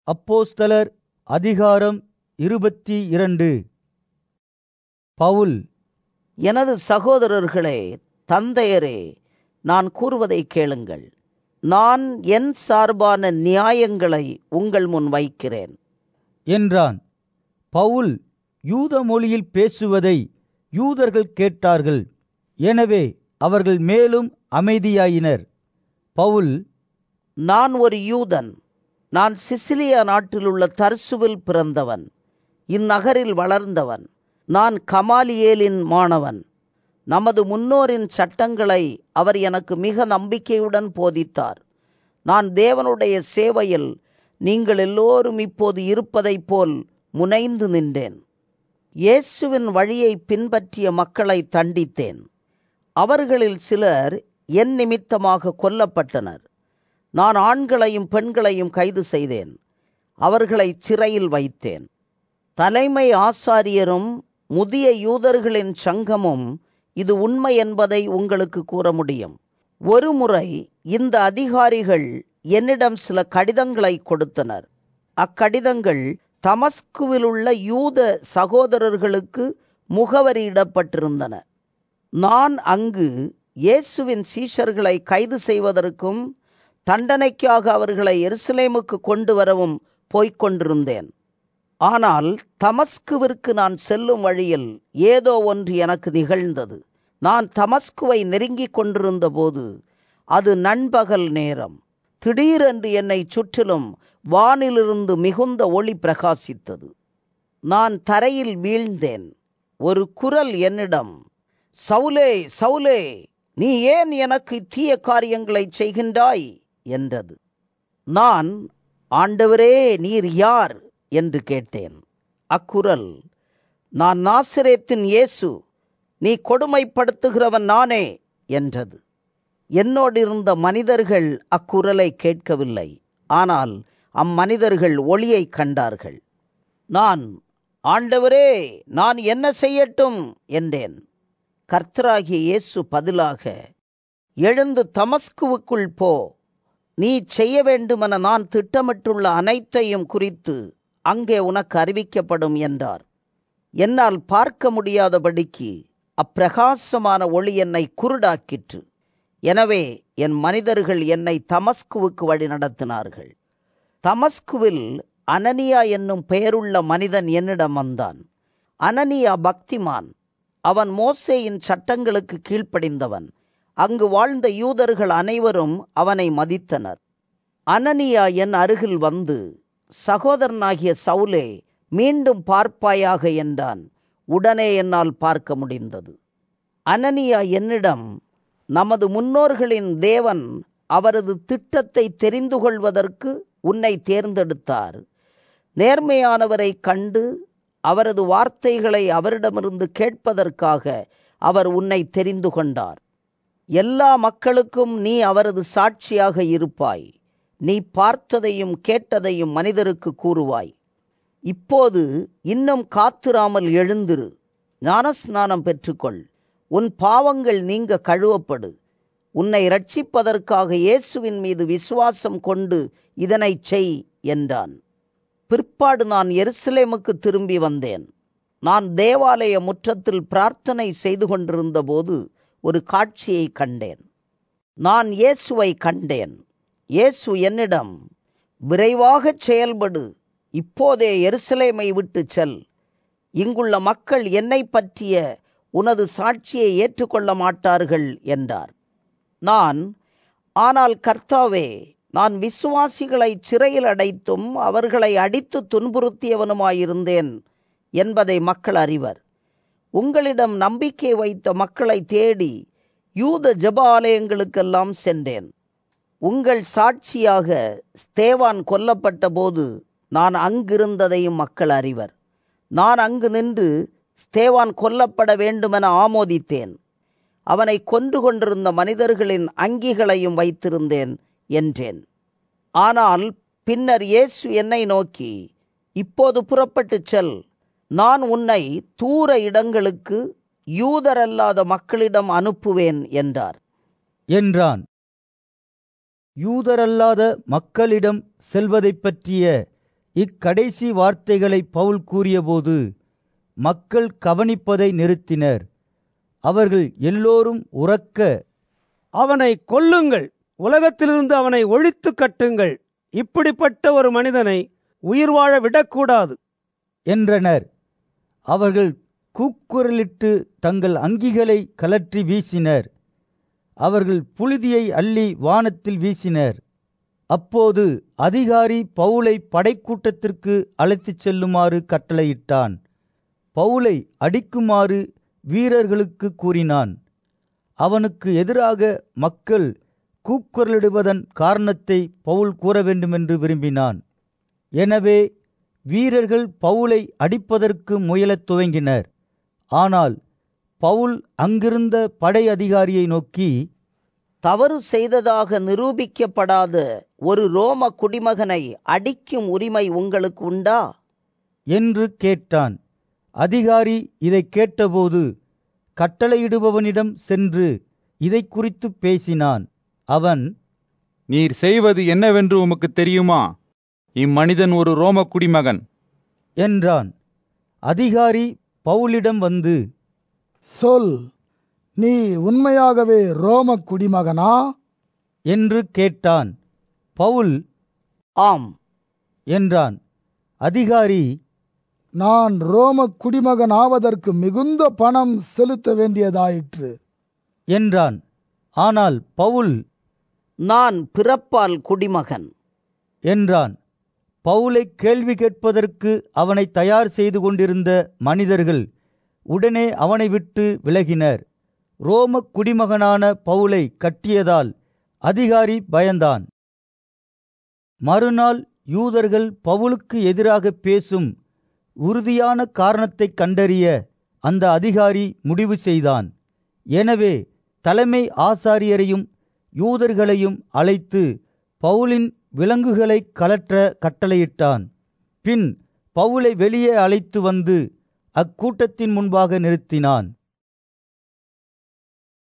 அப்போஸ்தலர் அதிகாரம் இருபத்தி இரண்டு பவுல் எனது சகோதரர்களே தந்தையரே நான் கூறுவதை கேளுங்கள் நான் என் சார்பான நியாயங்களை உங்கள் முன் வைக்கிறேன் என்றான் பவுல் யூத மொழியில் பேசுவதை யூதர்கள் கேட்டார்கள் எனவே அவர்கள் மேலும் அமைதியாயினர் பவுல் நான் ஒரு யூதன் நான் சிசிலியா நாட்டிலுள்ள தர்சுவில் பிறந்தவன் இந்நகரில் வளர்ந்தவன் நான் கமாலியேலின் மாணவன் நமது முன்னோரின் சட்டங்களை அவர் எனக்கு மிக நம்பிக்கையுடன் போதித்தார் நான் தேவனுடைய சேவையில் நீங்கள் எல்லோரும் இப்போது இருப்பதைப் போல் முனைந்து நின்றேன் இயேசுவின் வழியை பின்பற்றிய மக்களை தண்டித்தேன் அவர்களில் சிலர் என் நிமித்தமாக கொல்லப்பட்டனர் நான் ஆண்களையும் பெண்களையும் கைது செய்தேன் அவர்களை சிறையில் வைத்தேன் தலைமை ஆசாரியரும் முதிய யூதர்களின் சங்கமும் இது உண்மை என்பதை உங்களுக்கு கூற முடியும் ஒருமுறை இந்த அதிகாரிகள் என்னிடம் சில கடிதங்களை கொடுத்தனர் அக்கடிதங்கள் தமஸ்குவில் உள்ள யூத சகோதரர்களுக்கு முகவரியிடப்பட்டிருந்தன நான் அங்கு இயேசுவின் சீஷர்களை கைது செய்வதற்கும் தண்டனைக்காக அவர்களை எருசலேமுக்கு கொண்டு வரவும் போய்க் கொண்டிருந்தேன் ஆனால் தமஸ்குவிற்கு நான் செல்லும் வழியில் ஏதோ ஒன்று எனக்கு நிகழ்ந்தது நான் தமஸ்குவை நெருங்கிக் கொண்டிருந்த போது அது நண்பகல் நேரம் திடீரென்று என்னை சுற்றிலும் வானிலிருந்து மிகுந்த ஒளி பிரகாசித்தது நான் தரையில் வீழ்ந்தேன் ஒரு குரல் என்னிடம் சவுலே சவுலே நீ ஏன் எனக்கு தீய காரியங்களை செய்கின்றாய் என்றது நான் ஆண்டவரே நீர் யார் என்று கேட்டேன் அக்குரல் நான் நாசிரேத்தின் இயேசு நீ கொடுமைப்படுத்துகிறவன் நானே என்றது என்னோடு இருந்த மனிதர்கள் அக்குரலை கேட்கவில்லை ஆனால் அம்மனிதர்கள் ஒளியை கண்டார்கள் நான் ஆண்டவரே நான் என்ன செய்யட்டும் என்றேன் கர்த்தராகிய இயேசு பதிலாக எழுந்து தமஸ்குவுக்குள் போ நீ செய்ய வேண்டுமென நான் திட்டமிட்டுள்ள அனைத்தையும் குறித்து அங்கே உனக்கு அறிவிக்கப்படும் என்றார் என்னால் பார்க்க முடியாதபடிக்கு அப்பிரகாசமான ஒளி என்னை குருடாக்கிற்று எனவே என் மனிதர்கள் என்னை தமஸ்குவுக்கு வழி நடத்தினார்கள் தமஸ்குவில் அனனியா என்னும் பெயருள்ள மனிதன் என்னிடம் வந்தான் அனனியா பக்திமான் அவன் மோசேயின் சட்டங்களுக்கு கீழ்ப்படிந்தவன் அங்கு வாழ்ந்த யூதர்கள் அனைவரும் அவனை மதித்தனர் அனனியா என் அருகில் வந்து சகோதரனாகிய சவுலே மீண்டும் பார்ப்பாயாக என்றான் உடனே என்னால் பார்க்க முடிந்தது அனனியா என்னிடம் நமது முன்னோர்களின் தேவன் அவரது திட்டத்தை தெரிந்து கொள்வதற்கு உன்னை தேர்ந்தெடுத்தார் நேர்மையானவரை கண்டு அவரது வார்த்தைகளை அவரிடமிருந்து கேட்பதற்காக அவர் உன்னை தெரிந்து கொண்டார் எல்லா மக்களுக்கும் நீ அவரது சாட்சியாக இருப்பாய் நீ பார்த்ததையும் கேட்டதையும் மனிதருக்கு கூறுவாய் இப்போது இன்னும் காத்திராமல் எழுந்திரு ஞானஸ்நானம் பெற்றுக்கொள் உன் பாவங்கள் நீங்க கழுவப்படு உன்னை ரட்சிப்பதற்காக இயேசுவின் மீது விசுவாசம் கொண்டு இதனை செய் என்றான் பிற்பாடு நான் எருசலேமுக்கு திரும்பி வந்தேன் நான் தேவாலய முற்றத்தில் பிரார்த்தனை செய்து கொண்டிருந்த போது ஒரு காட்சியை கண்டேன் நான் இயேசுவை கண்டேன் இயேசு என்னிடம் விரைவாகச் செயல்படு இப்போதே எருசலேமை விட்டு செல் இங்குள்ள மக்கள் என்னை பற்றிய உனது சாட்சியை ஏற்றுக்கொள்ள மாட்டார்கள் என்றார் நான் ஆனால் கர்த்தாவே நான் விசுவாசிகளை சிறையில் அடைத்தும் அவர்களை அடித்து துன்புறுத்தியவனுமாயிருந்தேன் என்பதை மக்கள் அறிவர் உங்களிடம் நம்பிக்கை வைத்த மக்களை தேடி யூத ஜப ஆலயங்களுக்கெல்லாம் சென்றேன் உங்கள் சாட்சியாக ஸ்தேவான் கொல்லப்பட்ட போது நான் அங்கிருந்ததையும் மக்கள் அறிவர் நான் அங்கு நின்று ஸ்தேவான் கொல்லப்பட வேண்டுமென ஆமோதித்தேன் அவனை கொன்று கொண்டிருந்த மனிதர்களின் அங்கிகளையும் வைத்திருந்தேன் என்றேன் ஆனால் பின்னர் இயேசு என்னை நோக்கி இப்போது புறப்பட்டுச் செல் நான் உன்னை தூர இடங்களுக்கு யூதரல்லாத மக்களிடம் அனுப்புவேன் என்றார் என்றான் யூதரல்லாத மக்களிடம் செல்வதைப் பற்றிய இக்கடைசி வார்த்தைகளை பவுல் கூறியபோது மக்கள் கவனிப்பதை நிறுத்தினர் அவர்கள் எல்லோரும் உறக்க அவனை கொல்லுங்கள் உலகத்திலிருந்து அவனை ஒழித்து கட்டுங்கள் இப்படிப்பட்ட ஒரு மனிதனை உயிர் வாழ விடக்கூடாது என்றனர் அவர்கள் கூக்குரலிட்டு தங்கள் அங்கிகளை கலற்றி வீசினர் அவர்கள் புழுதியை அள்ளி வானத்தில் வீசினர் அப்போது அதிகாரி பவுலை படைக்கூட்டத்திற்கு அழைத்துச் செல்லுமாறு கட்டளையிட்டான் பவுலை அடிக்குமாறு வீரர்களுக்கு கூறினான் அவனுக்கு எதிராக மக்கள் கூக்குரலிடுவதன் காரணத்தை பவுல் கூற வேண்டுமென்று விரும்பினான் எனவே வீரர்கள் பவுலை அடிப்பதற்கு முயலத் துவங்கினர் ஆனால் பவுல் அங்கிருந்த படை அதிகாரியை நோக்கி தவறு செய்ததாக நிரூபிக்கப்படாத ஒரு ரோம குடிமகனை அடிக்கும் உரிமை உங்களுக்கு உண்டா என்று கேட்டான் அதிகாரி இதை கேட்டபோது கட்டளையிடுபவனிடம் சென்று இதை குறித்து பேசினான் அவன் நீர் செய்வது என்னவென்று உமக்கு தெரியுமா இம்மனிதன் ஒரு ரோம குடிமகன் என்றான் அதிகாரி பவுலிடம் வந்து சொல் நீ உண்மையாகவே ரோம குடிமகனா என்று கேட்டான் பவுல் ஆம் என்றான் அதிகாரி நான் ரோம குடிமகன் ஆவதற்கு மிகுந்த பணம் செலுத்த வேண்டியதாயிற்று என்றான் ஆனால் பவுல் நான் பிறப்பால் குடிமகன் என்றான் பவுலை கேள்வி கேட்பதற்கு அவனை தயார் செய்து கொண்டிருந்த மனிதர்கள் உடனே அவனை விட்டு விலகினர் ரோம குடிமகனான பவுலை கட்டியதால் அதிகாரி பயந்தான் மறுநாள் யூதர்கள் பவுலுக்கு எதிராக பேசும் உறுதியான காரணத்தைக் கண்டறிய அந்த அதிகாரி முடிவு செய்தான் எனவே தலைமை ஆசாரியரையும் யூதர்களையும் அழைத்து பவுலின் விலங்குகளை கலற்ற கட்டளையிட்டான் பின் பவுலை வெளியே அழைத்து வந்து அக்கூட்டத்தின் முன்பாக நிறுத்தினான்